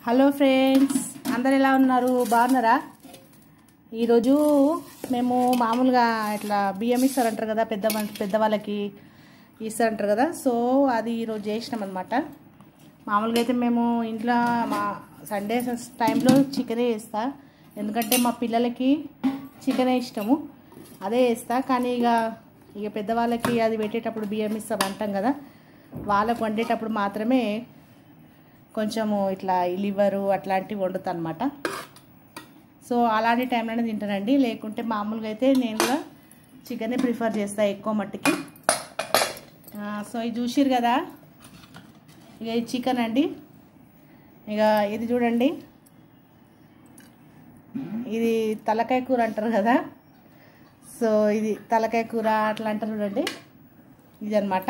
hello friends అందరు ఎలా ఉన్నారు బాగున్నారా ఈరోజు మేము మామూలుగా ఇట్లా బియ్యం ఇస్తారంటారు కదా పెద్ద మం- పెద్దవాళ్ళకి ఇస్తారంటారు కదా సో అది ఈరోజు చేసినాం అనమాట మామూలుగా అయితే మేము ఇంట్లో మా సండే టైంలో చికెనే వేస్తా ఎందుకంటే మా పిల్లలకి చికెనే ఇష్టము అదే వేస్తా కానీ ఇక ఇక పెద్దవాళ్ళకి అది పెట్టేటప్పుడు బియ్యం ఇస్తాం అంటాం కదా వాళ్ళకు వండేటప్పుడు మాత్రమే కొంచెము ఇట్లా లివరు అట్లాంటివి వండుతా అనమాట సో అలాంటి టైంలోనే తింటానండి లేకుంటే మామూలుగా అయితే నేను కూడా చికెనే ప్రిఫర్ చేస్తా ఎక్కువ మట్టికి ఆ, సో ఇది చూసిరు కదా ఇక ఇది చికెన్ అండి ఇక ఇది చూడండి ఇది తలకాయ కూర అంటారు కదా సో ఇది తలకాయ కూర అట్లా అంటారు చూడండి ఇది అనమాట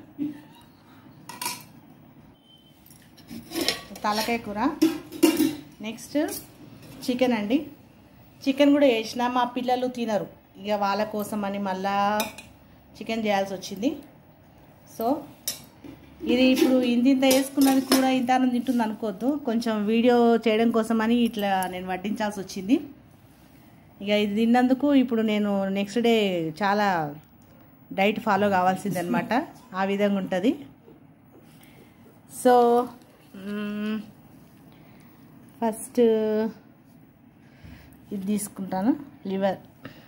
తలకాయ కూర నెక్స్ట్ చికెన్ అండి చికెన్ కూడా వేసిన మా పిల్లలు తినరు ఇక వాళ్ళ కోసం అని మళ్ళా చికెన్ చేయాల్సి వచ్చింది సో ఇది ఇప్పుడు ఇంత ఇంత వేసుకున్నది కూడా ఇంత ఆనందం తింటుంది అనుకోవద్దు కొంచెం వీడియో చేయడం కోసం అని ఇట్లా నేను వడ్డించాల్సి వచ్చింది ఇక ఇది తిన్నందుకు ఇప్పుడు నేను నెక్స్ట్ డే చాలా డైట్ ఫాలో కావాల్సింది అనమాట ఆ విధంగా ఉంటుంది సో మ్మ్, ఫస్ట్ ఇది తీసుకుంటాను లివర్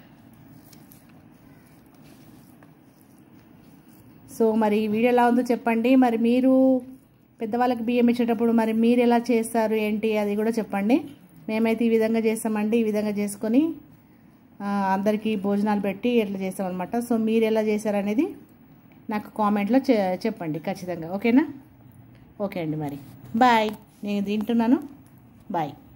సో మరి ఈ వీడియో ఎలా ఉందో చెప్పండి మరి మీరు పెద్దవాళ్ళకి బియ్యం ఇచ్చేటప్పుడు మరి మీరు ఎలా చేస్తారు ఏంటి అది కూడా చెప్పండి మేమైతే ఈ విధంగా చేస్తామండి ఈ విధంగా చేసుకొని ఆ, అందరికీ భోజనాలు పెట్టి ఎట్లా చేస్తామన్నమాట సో మీరు ఎలా చేశారనేది నాకు కామెంట్లో చె చెప్పండి ఖచ్చితంగా ఓకేనా ఓకే అండి మరి బాయ్ నేను తింటున్నాను బాయ్